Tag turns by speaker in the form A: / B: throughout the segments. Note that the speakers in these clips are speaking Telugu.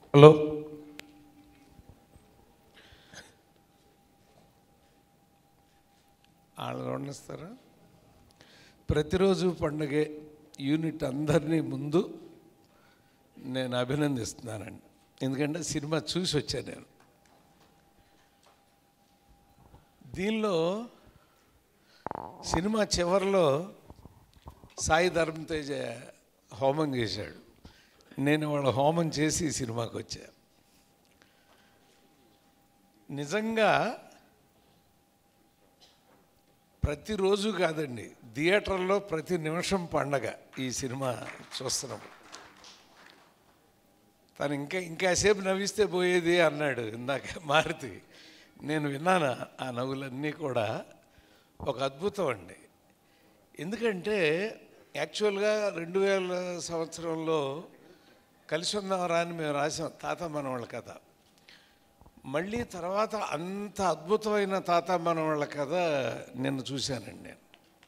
A: హలో వాళ్ళు వండిస్తారా ప్రతిరోజు పండుగే యూనిట్ అందరినీ ముందు నేను అభినందిస్తున్నానండి ఎందుకంటే సినిమా చూసి వచ్చాను నేను దీనిలో సినిమా చివరిలో సాయి ధర్మ తేజ హోమం చేశాడు నేను వాళ్ళ హోమం చేసి ఈ సినిమాకి వచ్చా నిజంగా ప్రతిరోజు కాదండి థియేటర్లో ప్రతి నిమిషం పండగ ఈ సినిమా చూస్తున్నప్పుడు తను ఇంకా ఇంకాసేపు నవ్విస్తే పోయేది అన్నాడు ఇందాక మారుతి నేను విన్నాను ఆ నవ్వులన్నీ కూడా ఒక అద్భుతం అండి ఎందుకంటే యాక్చువల్గా రెండు వేల సంవత్సరంలో కలిసి ఉందామరా అని మేము రాసాం తాత మనవాళ్ళ కథ మళ్ళీ తర్వాత అంత అద్భుతమైన తాత మనవాళ్ళ కథ నిన్న చూశానండి నేను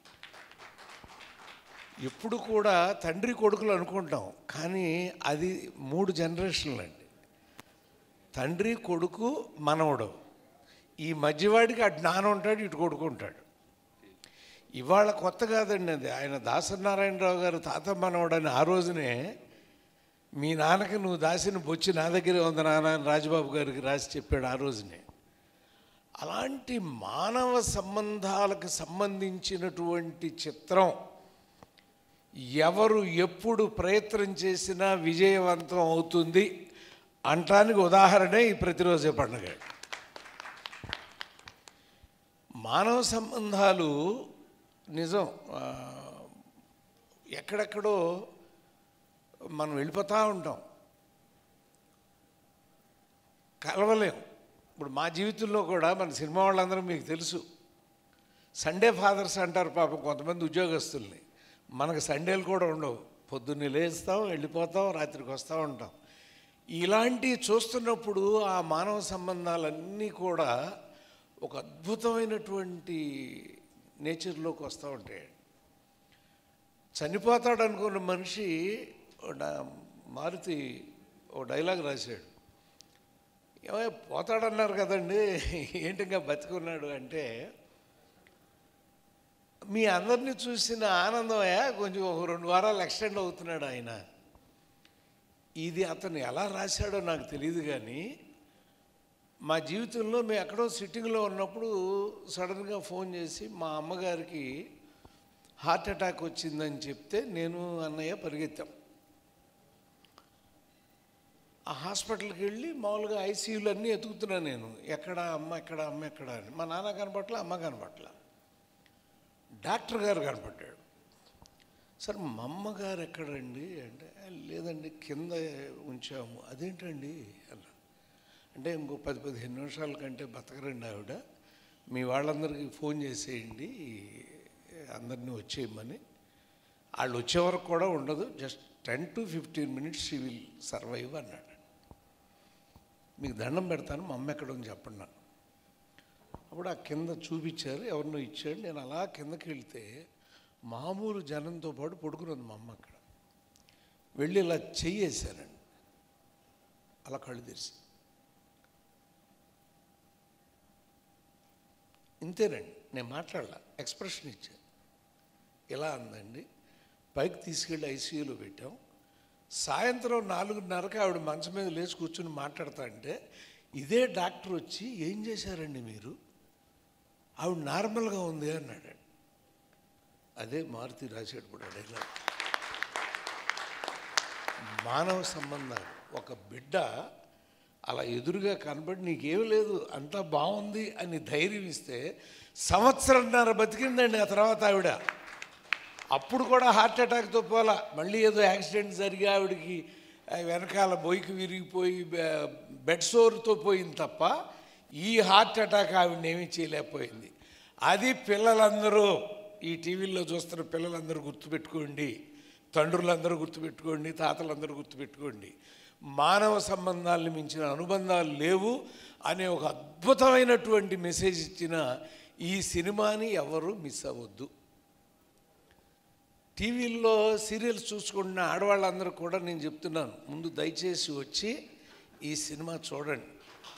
A: ఎప్పుడు కూడా తండ్రి కొడుకులు అనుకుంటాం కానీ అది మూడు జనరేషన్లు అండి తండ్రి కొడుకు మనవడు ఈ మధ్యవాడికి అటు నాన్న ఉంటాడు ఇటు కొడుకు ఉంటాడు ఇవాళ కొత్త కాదండి అది ఆయన దాసనారాయణరావు గారు తాత మనవడని ఆ రోజునే మీ నాన్నకి నువ్వు దాసిన బొచ్చి నా దగ్గరే ఉంది నాన్న అని రాజబాబు గారికి రాసి చెప్పాడు ఆ రోజునే అలాంటి మానవ సంబంధాలకు సంబంధించినటువంటి చిత్రం ఎవరు ఎప్పుడు ప్రయత్నం చేసినా విజయవంతం అవుతుంది అంటానికి ఉదాహరణే ఈ ప్రతిరోజే పండుగ మానవ సంబంధాలు నిజం ఆ, ఎక్కడెక్కడో మనం వెళ్ళిపోతూ ఉంటాం కలవలేం ఇప్పుడు మా జీవితంలో కూడా మన సినిమా వాళ్ళందరూ మీకు తెలుసు సండే ఫాదర్స్ అంటారు పాపం కొంతమంది ఉద్యోగస్తుల్ని మనకు సండేలు కూడా ఉండవు పొద్దున్నే లేస్తాం వెళ్ళిపోతాం రాత్రికి వస్తూ ఉంటాం ఇలాంటివి చూస్తున్నప్పుడు ఆ మానవ సంబంధాలన్నీ కూడా ఒక అద్భుతమైనటువంటి నేచర్లోకి వస్తూ ఉంటాయి చనిపోతాడు అనుకున్న మనిషి ఓ డా- మారుతి ఓ డైలాగ్ రాశాడు ఏమో పోతాడన్నారు కదండి ఏంటి ఇంకా బతికున్నాడు అంటే మీ అందరినీ చూసిన ఆనందమయ్యా కొంచెం ఒక రెండు వారాలు ఎక్స్టెండ్ అవుతున్నాడు ఆయన ఇది అతను ఎలా రాశాడో నాకు తెలియదు కానీ మా జీవితంలో మేము ఎక్కడో సిట్టింగ్లో ఉన్నప్పుడు సడన్గా ఫోన్ చేసి మా అమ్మగారికి హార్ట్ అటాక్ వచ్చిందని చెప్తే నేను అన్నయ్య పరిగెత్తాం ఆ హాస్పిటల్కి వెళ్ళి మామూలుగా ఐసీయూలు అన్నీ ఎతుకుతున్నాను నేను ఎక్కడ అమ్మ ఎక్కడ అమ్మ ఎక్కడ అని మా నాన్న కనపట్ల అమ్మ కనపట్ల డాక్టర్ గారు కనపడ్డాడు సార్ మా అమ్మగారు ఎక్కడండి అంటే "ఆ, లేదండి కింద ఉంచాము అదేంటండి అన్న అంటే ఇంకో పది పదిహేను నిమిషాల కంటే బతకరండి ఆవిడ మీ వాళ్ళందరికీ ఫోన్ చేసేయండి అందరినీ వచ్చేయమని వాళ్ళు వచ్చే వరకు కూడా ఉండదు just ten to fifteen minutes she will survive అన్నాడు మీకు దండం పెడతాను మా అమ్మ ఎక్కడ ఉంది చెప్పండి నాకు అప్పుడు ఆ కింద చూపించారు ఎవరినో ఇచ్చాడు నేను అలా కిందకి వెళ్తే మామూలు జనంతో పాటు పడుకున్నది మా అమ్మ అక్కడ వెళ్ళి ఇలా చెయ్యేశానండి అలా కళ్ళు తెరిచి ఇంతేనండి నేను మాట్లాడలా ఎక్స్ప్రెషన్ ఇచ్చాను ఎలా అందండి పైకి తీసుకెళ్ళి ఐసీయూలో పెట్టాం సాయంత్రం నాలుగున్నరకు ఆవిడ మంచం మీద లేచి కూర్చుని మాట్లాడతా అంటే ఇదే డాక్టర్ వచ్చి ఏం చేశారండి మీరు ఆవిడ నార్మల్గా ఉంది అన్నాడు అదే మారుతి రాశాడు కూడా డైలాగ్ మానవ సంబంధాలు ఒక బిడ్డ అలా ఎదురుగా కనబడి నీకేం లేదు అంతా బాగుంది అని ధైర్యం ఇస్తే సంవత్సరంన్నర బతికిందండి ఆ తర్వాత ఆవిడ అప్పుడు కూడా హార్ట్ అటాక్తో పోలా మళ్ళీ ఏదో యాక్సిడెంట్ జరిగి ఆవిడకి ఆ, వెనకాల బొయ్యికి విరిగిపోయి బె- బెడ్ సోర్తో పోయింది తప్ప ఈ హార్ట్ అటాక్ ఆవిడని ఏమీ చేయలేకపోయింది అది పిల్లలందరూ ఈ టీవీల్లో చూస్తున్న పిల్లలందరూ గుర్తుపెట్టుకోండి తండ్రులందరూ గుర్తుపెట్టుకోండి తాతలందరూ గుర్తుపెట్టుకోండి మానవ సంబంధాలను మించిన అనుబంధాలు లేవు అనే ఒక అద్భుతమైనటువంటి మెసేజ్ ఇచ్చిన ఈ సినిమాని ఎవరు మిస్ అవ్వద్దు టీవీల్లో సీరియల్స్ చూసుకుంటున్న ఆడవాళ్ళందరూ కూడా నేను చెప్తున్నాను ముందు దయచేసి వచ్చి ఈ సినిమా చూడండి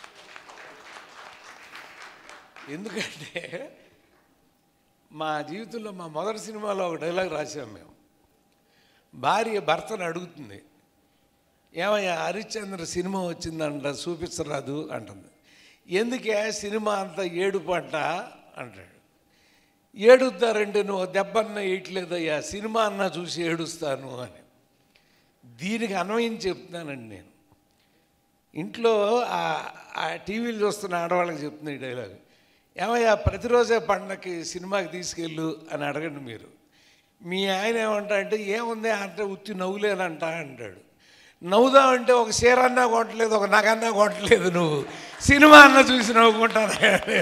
A: ఎందుకంటే మా జీవితంలో మా మొదటి సినిమాలో ఒక డైలాగ్ రాసాం మేము భార్య భర్తను అడుగుతుంది ఏమయ్యా హరిశ్చంద్ర సినిమా వచ్చిందంట చూపించరాదు అంటుంది ఎందుకే సినిమా అంత ఏడుపు అంట అంటాడు ఏడుద్దారంటే నువ్వు దెబ్బన్న వేయట్లేదయ్యా సినిమా అన్నా చూసి ఏడుస్తాను అని దీనికి అన్వయం చెప్తున్నానండి నేను ఇంట్లో ఆ- ఆ టీవీలు చూస్తున్న ఆడవాళ్ళకి చెప్తున్న ఈ డైలాగ్ ఏమయ్యా ప్రతిరోజే పండగకి సినిమాకి తీసుకెళ్ళు అని అడగండి మీరు మీ ఆయన ఏమంటా అంటే ఏముంది అంటే ఉత్తి నవ్వులేనంట అంటాడు నవ్వుదామంటే ఒక చీర అన్నా కొట్టలేదు ఒక నగన్నా కొట్టలేదు నువ్వు సినిమా అన్న చూసి నవ్వుకుంటాను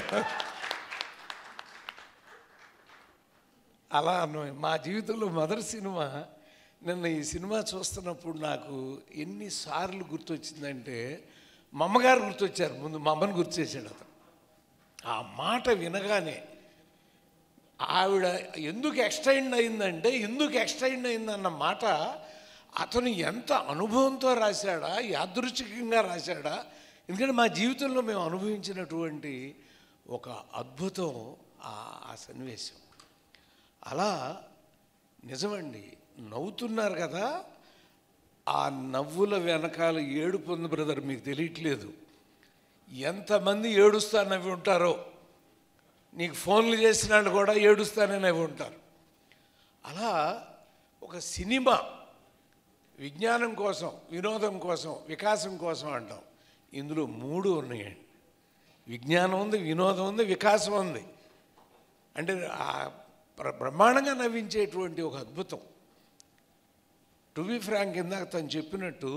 A: అలా అన్నమాట మా జీవితంలో మొదటి సినిమా నిన్న ఈ సినిమా చూస్తున్నప్పుడు నాకు ఎన్నిసార్లు గుర్తొచ్చిందంటే మా అమ్మగారు గుర్తొచ్చారు ముందు మా అమ్మని గుర్తు చేశాడు అతను ఆ మాట వినగానే ఆవిడ ఎందుకు ఎక్స్టైండ్ అయిందంటే ఎందుకు ఎక్స్టైండ్ అయిందన్న మాట అతను ఎంత అనుభవంతో రాశాడా యాదృచ్ఛికంగా రాశాడా ఎందుకంటే మా జీవితంలో మేము అనుభవించినటువంటి ఒక అద్భుతం ఆ ఆ సన్నివేశం అలా నిజమండి నవ్వుతున్నారు కదా ఆ నవ్వుల వెనకాల ఏడుపు ఉంది బ్రదర్ మీకు తెలియట్లేదు ఎంతమంది ఏడుస్తా నవ్వి ఉంటారో నీకు ఫోన్లు చేసిన వాళ్ళు కూడా ఏడుస్తానే నవ్వి ఉంటారు అలా ఒక సినిమా విజ్ఞానం కోసం వినోదం కోసం వికాసం కోసం అంటాం ఇందులో మూడు ఉన్నాయండి విజ్ఞానం ఉంది వినోదం ఉంది వికాసం ఉంది అంటే ఆ ప్ర- బ్రహ్మాండంగా నవ్వించేటువంటి ఒక అద్భుతం టు బి ఫ్రాంక్ ఇందాక తను చెప్పినట్టు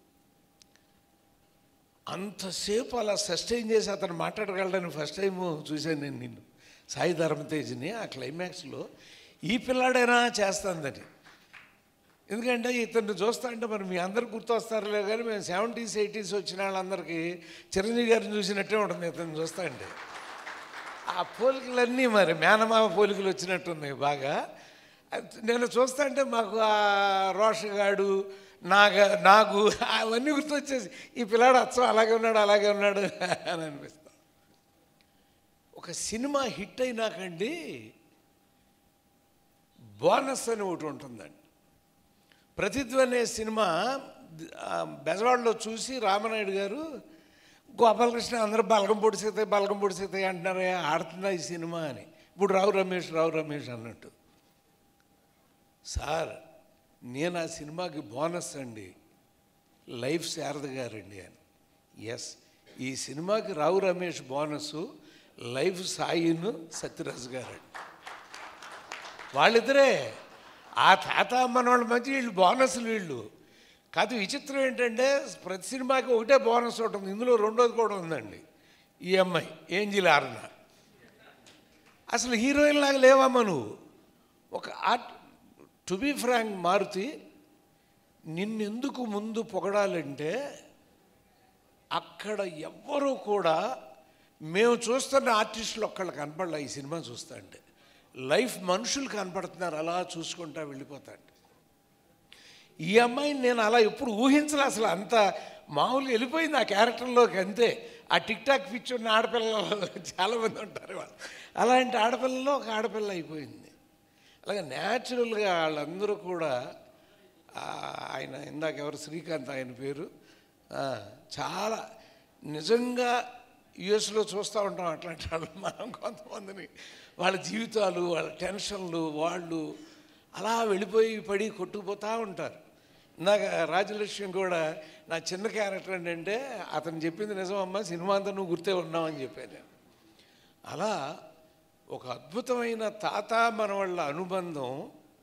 A: అంతసేపు అలా సస్టైన్ చేసి అతను మాట్లాడగలడని ఫస్ట్ టైం చూశాను నేను నిన్ను సాయి ధర్మతేజ్ని ఆ క్లైమాక్స్లో ఈ పిల్లాడైనా చేస్తుందని ఎందుకంటే ఇతన్ని చూస్తా అంటే మరి మీ అందరు గుర్తొస్తారులే కానీ మేము సెవెంటీస్ ఎయిటీస్ వచ్చిన వాళ్ళందరికీ చిరంజీవి గారిని చూసినట్టే ఉంటుంది ఇతను చూస్తా అంటే ఆ పోలికలన్నీ మరి మేనమామ పోలికలు వచ్చినట్టున్నాయి బాగా అది నేను చూస్తా అంటే మాకు ఆ రోషగాడు నాగ నాగు అవన్నీ గుర్తొచ్చేసి ఈ పిల్లాడు అచ్చం అలాగే ఉన్నాడు అలాగే ఉన్నాడు అని అనిపిస్తాం ఒక సినిమా హిట్ అయినాకండి బోనస్ అని ఒకటి ఉంటుందండి ప్రతిధ్వని అనే సినిమా ఆ, బెజవాడలో చూసి రామనాయుడు గారు గోపాలకృష్ణ అందరూ బలగం పొడిసేతాయి బలగం పొడిసేతాయి అంటున్నారే ఆడుతున్నా ఈ సినిమా అని ఇప్పుడు రావు రమేష్ రావు రమేష్ అన్నట్టు సార్ నేను ఆ సినిమాకి బోనస్ అండి లైఫ్ శారద గారండి అని ఎస్ ఈ సినిమాకి రావు రమేష్ బోనస్ లైఫ్ సాయిను సత్యరాజు గారండి వాళ్ళిద్దరే ఆ తాత మనవాళ్ళ మధ్య వీళ్ళు బోనస్లు వీళ్ళు కాదు విచిత్రం ఏంటంటే ప్రతి సినిమాకి ఒకటే బోనస్ ఒకటి ఉంది ఇందులో రెండోది కూడా ఉందండి ఈ అమ్మాయి ఏంజిల్ ఆర్న అసలు హీరోయిన్ లాగా లేవమ్మా నువ్వు ఒక art to be frank Maruthi నిన్నెందుకు ముందు పొగడాలంటే అక్కడ ఎవ్వరూ కూడా మేము చూస్తున్న ఆర్టిస్టులు ఒక్కళ్ళు కనపడలే ఈ సినిమా చూస్తా అంటే లైఫ్ మనుషులు కనపడుతున్నారు అలా చూసుకుంటా వెళ్ళిపోతాండి ఈ అమ్మాయిని నేను అలా ఎప్పుడు ఊహించలే అసలు అంత మామూలు వెళ్ళిపోయింది ఆ క్యారెక్టర్లోకి అంతే ఆ టిక్ టాక్ పిచ్చి ఉన్న ఆడపిల్లలు చాలామంది ఉంటారు వాళ్ళు అలాంటి ఆడపిల్లలో ఒక ఆడపిల్ల అయిపోయింది అలాగే న్యాచురల్గా వాళ్ళందరూ కూడా ఆ, ఆయన ఇందాక ఎవరు శ్రీకాంత్ ఆయన పేరు ఆ, చాలా నిజంగా యుఎస్లో చూస్తూ ఉంటాం అట్లాంటి వాళ్ళు మనం కొంతమందిని వాళ్ళ జీవితాలు వాళ్ళ టెన్షన్లు వాళ్ళు అలా వెళ్ళిపోయి పడి కొట్టుకుపోతూ ఉంటారు ఇందాక రాజలక్ష్మి కూడా నా చిన్న క్యారెక్టర్ ఏంటంటే అతను చెప్పింది నిజమమ్మా సినిమా అంతా నువ్వు గుర్తే ఉన్నావని చెప్పాను నేను అలా ఒక అద్భుతమైన తాత మనవాళ్ళ అనుబంధం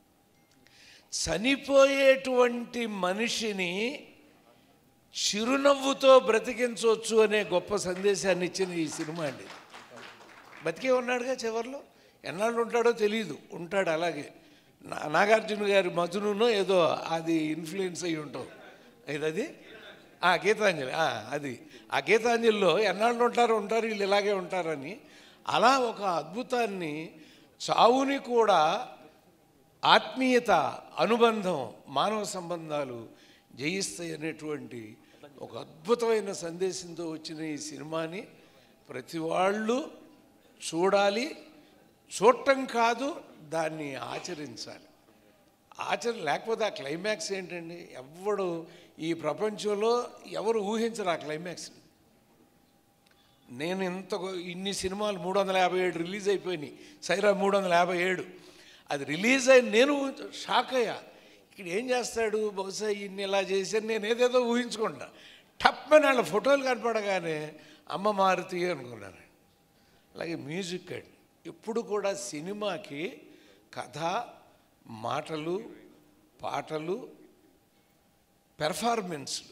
A: చనిపోయేటువంటి మనిషిని చిరునవ్వుతో బ్రతికించవచ్చు అనే గొప్ప సందేశాన్ని ఇచ్చిన ఈ సినిమా అండి బతికే ఉన్నాడుగా చివరిలో ఎన్నాళ్ళు ఉంటాడో తెలియదు ఉంటాడు అలాగే నా- నాగార్జున గారి మధునునో ఏదో అది ఇన్ఫ్లుయెన్స్ అయి ఉంటావు ఇది అది ఆ గీతాంజలి ఆ, అది ఆ గీతాంజలిలో ఎన్నాళ్ళు ఉంటారో ఉంటారు వీళ్ళు ఇలాగే ఉంటారని అలా ఒక అద్భుతాన్ని చావుని కూడా ఆత్మీయత అనుబంధం మానవ సంబంధాలు జయిస్తాయి అనేటువంటి ఒక అద్భుతమైన సందేశంతో వచ్చిన ఈ సినిమాని ప్రతి వాళ్ళు చూడాలి చూడటం కాదు దాన్ని ఆచరించాలి ఆచరణ లేకపోతే ఆ క్లైమాక్స్ ఏంటండి ఎవడు ఈ ప్రపంచంలో ఎవరు ఊహించరు ఆ క్లైమాక్స్ని నేను ఇంత గొ- ఇన్ని సినిమాలు మూడు వందల యాభై ఏడు రిలీజ్ అయిపోయినాయి సైరా మూడు వందల యాభై ఏడు అది రిలీజ్ అయిన నేను షాక్ అయ్యా ఇక్కడ ఏం చేస్తాడు బహుశా ఇన్ని ఇలా చేశాను నేను ఏదేదో ఊహించుకుంటా టప్పని వాళ్ళ ఫోటోలు కనపడగానే అమ్మ మారుతి అనుకున్నాను అలాగే మ్యూజిక్ అండి ఎప్పుడు కూడా సినిమాకి కథ మాటలు పాటలు పెర్ఫార్మెన్స్లు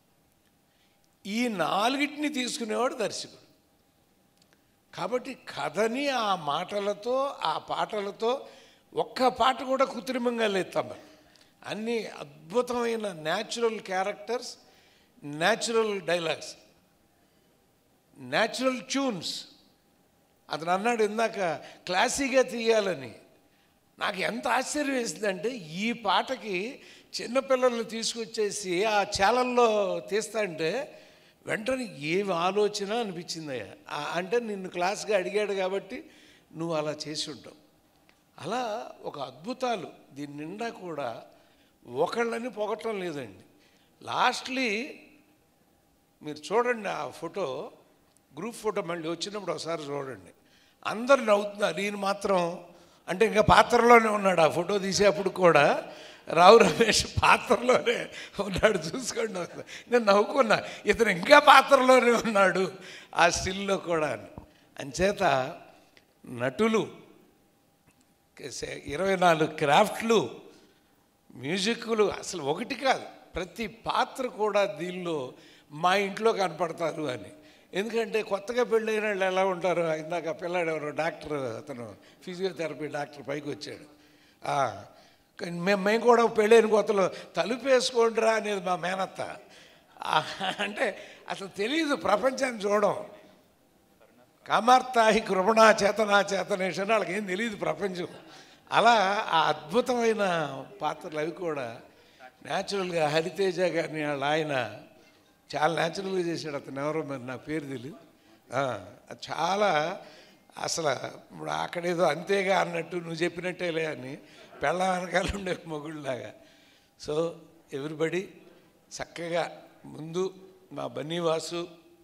A: ఈ నాలుగిటిని తీసుకునేవాడు దర్శకుడు కాబట్టి కథని ఆ మాటలతో ఆ పాటలతో ఒక్క పాట కూడా కృత్రిమంగా లేదు తమ అన్ని అద్భుతమైన natural characters natural dialogues natural tunes అతను అన్నాడు ఇందాక క్లాసీగా తీయాలని నాకు ఎంత ఆశ్చర్యం వేసిందంటే ఈ పాటకి చిన్నపిల్లల్ని తీసుకొచ్చేసి ఆ ఛానల్లో తీస్తాంటే వెంటనే ఏమి ఆలోచన అనిపించిందయ్యా ఆ- అంటే నిన్ను క్లాస్గా అడిగాడు కాబట్టి నువ్వు అలా చేసి ఉంటావు అలా ఒక అద్భుతాలు దీని నిండా కూడా ఒకళ్ళని పొగటం లేదండి లాస్ట్లీ మీరు చూడండి ఆ ఫోటో గ్రూప్ ఫోటో మళ్ళీ వచ్చినప్పుడు ఒకసారి చూడండి అందరు నవ్వుతున్నారు ఈయన మాత్రం అంటే ఇంకా పాత్రలోనే ఉన్నాడు ఆ ఫోటో తీసేప్పుడు కూడా రావు రమేష్ పాత్రలోనే ఉన్నాడు చూసుకోండి ఒకసారి. నేను నవ్వుకున్నా ఇతను ఇంకా పాత్రలోనే ఉన్నాడు ఆ స్టిల్లో కూడా అని అంచేత నటులు ఇరవై నాలుగు క్రాఫ్ట్లు మ్యూజిక్లు అసలు ఒకటి కాదు ప్రతి పాత్ర కూడా దీనిలో మా ఇంట్లో కనపడతారు అని ఎందుకంటే కొత్తగా పెళ్ళైన వాళ్ళు ఎలా ఉంటారు ఇందాక పిల్లాడు ఎవరో డాక్టర్ అతను ఫిజియోథెరపీ డాక్టర్ పైకి వచ్చాడు ఆ, కానీ మేము మేము కూడా పెళ్ళైన కొత్తలో తలుపు వేసుకోండిరా అనేది మా మేనత్త ఆ, అంటే అసలు తెలియదు ప్రపంచాన్ని చూడడం కామార్తాహి కృపణా చేతనా చేతనేషన్ వాళ్ళకి ఏం తెలియదు ప్రపంచం అలా ఆ అద్భుతమైన పాత్రలు అవి కూడా న్యాచురల్గా హరితేజ గారిని వాళ్ళ ఆయన చాలా న్యాచురల్గా చేశాడు అతను ఎవరో మరి నాకు పేరు తెలియదు ఆ, అది చాలా అసలు ఇప్పుడు అక్కడేదో అంతేగా అన్నట్టు నువ్వు చెప్పినట్టేలే అని పెళ్ళ వెనకాల ఉండే మొగుళ్ళలాగా సో ఎవ్రీబడి చక్కగా ముందు మా బన్నీవాసు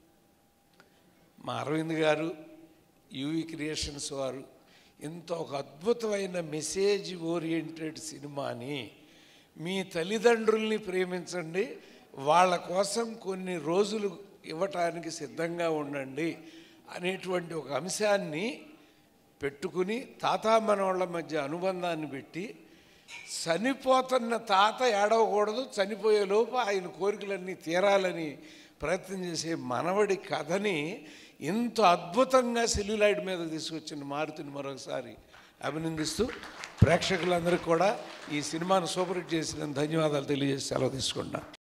A: మా అరవింద్ గారు యూవి క్రియేషన్స్ వారు ఇంత ఒక అద్భుతమైన మెసేజ్ ఓరియంటెడ్ సినిమాని మీ తల్లిదండ్రుల్ని ప్రేమించండి వాళ్ళ కోసం కొన్ని రోజులు ఇవ్వటానికి సిద్ధంగా ఉండండి అనేటువంటి ఒక అంశాన్ని పెట్టుకుని తాత మనవాళ్ళ మధ్య అనుబంధాన్ని పెట్టి చనిపోతున్న తాత ఏడవకూడదు చనిపోయే లోపు ఆయన కోరికలన్నీ తీరాలని ప్రయత్నం చేసే మనవడి కథని ఇంత అద్భుతంగా సెల్యులాయిడ్ మీద తీసుకొచ్చిన మారుతిని మరొకసారి అభినందిస్తూ ప్రేక్షకులందరికీ కూడా ఈ సినిమాను సూపర్ హిట్ చేసిన ధన్యవాదాలు తెలియజేసి సెలవు తీసుకుంటున్నాను